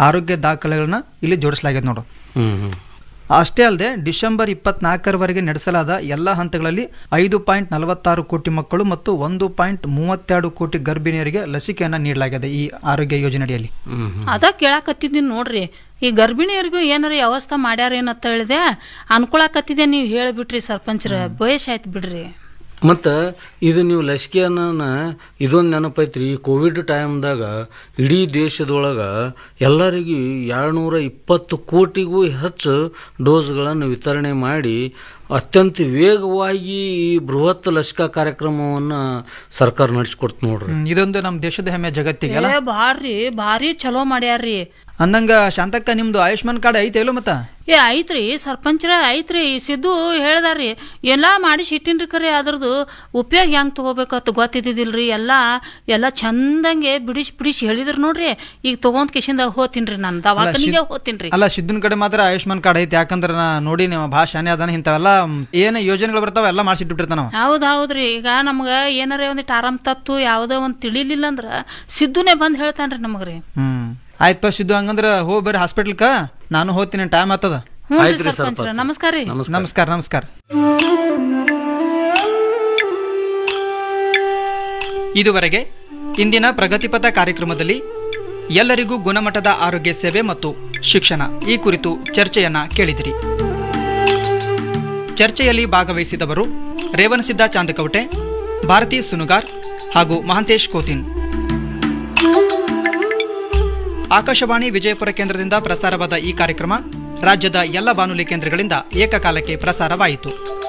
ಆರೋಗ್ಯ ದಾಖಲೆಗಳನ್ನ ಇಲ್ಲಿ ಜೋಡಿಸಲಾಗಿದೆ ನೋಡು ಹ್ಮ್ ಹ್ಮ್ ಅಷ್ಟೇ ಅಲ್ಲದೆ ಡಿಸೆಂಬರ್ ಇಪ್ಪತ್ನಾಲ್ಕರವರೆಗೆ ನಡೆಸಲಾದ ಎಲ್ಲ ಹಂತಗಳಲ್ಲಿ ಐದು ಪಾಯಿಂಟ್ ನಲವತ್ತಾರು ಕೋಟಿ ಮಕ್ಕಳು ಮತ್ತು ಒಂದು ಪಾಯಿಂಟ್ ಮೂವತ್ತೆರಡು ಕೋಟಿ ಗರ್ಭಿಣಿಯರಿಗೆ ಲಸಿಕೆಯನ್ನು ನೀಡಲಾಗಿದೆ ಈ ಆರೋಗ್ಯ ಯೋಜನೆಯಡಿಯಲ್ಲಿ ಹ್ಮ್ ಹ್ಮ್ ಅದ ಕೇಳಾಕತ್ತಿದ್ದೀನಿ ನೋಡ್ರಿ ಈ ಗರ್ಭಿಣಿಯರಿಗೂ ಏನಾರ ವ್ಯವಸ್ಥೆ ಮಾಡ್ಯಾರ ಏನಂತ ಹೇಳಿದೆ ಅನ್ಕೊಳಕತ್ತಿದೆ ನೀವು ಹೇಳಿಬಿಟ್ರಿ ಸರ್ಪಂಚ್ರ ಬಯಸ್ ಆಯ್ತು ಬಿಡ್ರಿ ಮತ್ತು ಇದು ನೀವು ಲಸಿಕೆಯನ್ನ ಇದೊಂದು ನೆನಪೈತ್ರಿ ಈ ಕೋವಿಡ್ ಟೈಮ್ದಾಗ ಇಡೀ ದೇಶದೊಳಗೆ ಎಲ್ಲರಿಗೂ ಎರಡುನೂರ ಇಪ್ಪತ್ತು ಕೋಟಿಗೂ ಹೆಚ್ಚು ಡೋಸ್ಗಳನ್ನು ವಿತರಣೆ ಮಾಡಿ ಅತ್ಯಂತ ವೇಗವಾಗಿ ಈ ಬೃಹತ್ ಲಸಿಕಾ ಕಾರ್ಯಕ್ರಮವನ್ನು ಸರ್ಕಾರ ನಡೆಸ್ಕೊಡ್ತು ನೋಡ್ರಿ ಹ್ಮ್, ಇದೊಂದು ನಮ್ಮ ದೇಶದ ಹೆಮ್ಮೆ ಜಗತ್ತಿಗೆ ಅಲ್ಲ ಏ ಭಾರಿ ಭಾರಿ ಚಲೋ ಮಾಡ್ಯಾರ್ರಿ ಅಂದಂಗ ಶಾಂತಕ್ಕ ನಿಮ್ದು ಆಯುಷ್ಮಾನ್ ಕಾರ್ಡ್ ಐತೆ ಇಲ್ಲೋ ಮತ್ತ ಏ ಐತ್ರಿ ಸರ್ಪಂಚ್ರ ಐತ್ರಿ ಸಿದ್ದು ಹೇಳ್ದಾರ್ರಿ ಎಲ್ಲ ಮಾಡಿಸಿ ಇಟ್ಟಿನ್ರಿ ಕರೆ ಅದ್ರದ್ದು ಉಪಯೋಗ ಹೆಂಗ್ ತಗೋಬೇಕಂತ ಗೊತ್ತಿದ್ದಿದ್ದಿಲ್ರಿ ಎಲ್ಲ ಎಲ್ಲ ಚಂದಂಗೆ ಬಿಡಿಸಿ ಬಿಡಿಸಿ ಹೇಳಿದ್ರು ನೋಡ್ರಿ ಈಗ ತಗೊಂಡ್ ಕಿಶಿಂದ ಹೋತೀನ್ರಿ ನಾನು ದವಾಖಾನಿಗೆ ಹೋತೀನ್ರಿ ಅಲ್ಲ ಸಿದ್ದನ್ ಕಡೆ ಮಾತ್ರ ಆಯುಷ್ಮಾನ್ ಕಾರ್ಡ್ ಐತೆ ಯಾಕಂದ್ರೆ ನಾ ನೋಡಿ ನೀವು ಭಾಳ ಶಾನೆ ಅದಾನ ಇಂಥವೆಲ್ಲ ಏನು ಯೋಜನೆಗಳು ಬರ್ತಾವ ಎಲ್ಲ ಮಾಡಿಸಿಟ್ಟಿರ್ತಾನ ಹೌದ್ ಹೌದ್ರಿ ಈಗ ನಮ್ಗ ಏನಾರ ಒಂದಿಟ್ಟು ಆರಾಮ್ ತಪ್ತು ಯಾವ್ದೋ ಒಂದ್ ತಿಳಿಲಿಲ್ಲ ಅಂದ್ರ ಸಿದ್ದುನೇ ಬಂದ್ ಹೇಳ್ತಾನ್ರಿ ನಮಗ್ರಿ ಹ್ಮ್ ಆಯ್ತಪ್ಪ ಸಿದ್ದು ಹಂಗಂದ್ರ ಹೋಗಿ ಬರ್ರಿ ಹಾಸ್ಪಿಟ್ಲ್ಕ ನಾನು ಹೋಗ್ತೀನಿ ಟೈಮ್ ಆಗ್ತದ ಹ್ಞೂ ಆಯ್ತ್ರಿ ಸರ್ಪಂಚ್ರ ಸರ್ಪಂಚ್. ನಮಸ್ಕಾರ ರೀ ನಮಸ್ಕಾರ ನಮಸ್ಕಾರ ಇದುವರೆಗೆ ಇಂದಿನ ಪ್ರಗತಿಪಥ ಕಾರ್ಯಕ್ರಮದಲ್ಲಿ ಎಲ್ಲರಿಗೂ ಗುಣಮಟ್ಟದ ಆರೋಗ್ಯ ಸೇವೆ ಮತ್ತು ಶಿಕ್ಷಣ ಈ ಕುರಿತು ಚರ್ಚೆಯನ್ನ ಕೇಳಿದಿರಿ ಚರ್ಚೆಯಲ್ಲಿ ಭಾಗವಹಿಸಿದವರು ರೇವಣಸಿದ್ದ ಚಾಂದಕವಟೆ ಭಾರತಿ ಸುನುಗಾರ್ ಹಾಗೂ ಮಹಾಂತೇಶ್ ಕೋತಿನ್ ಆಕಾಶವಾಣಿ ವಿಜಯಪುರ ಕೇಂದ್ರದಿಂದ ಪ್ರಸಾರವಾದ ಈ ಕಾರ್ಯಕ್ರಮ ರಾಜ್ಯದ ಎಲ್ಲ ಬಾನುಲಿ ಕೇಂದ್ರಗಳಿಂದ ಏಕಕಾಲಕ್ಕೆ ಪ್ರಸಾರವಾಯಿತು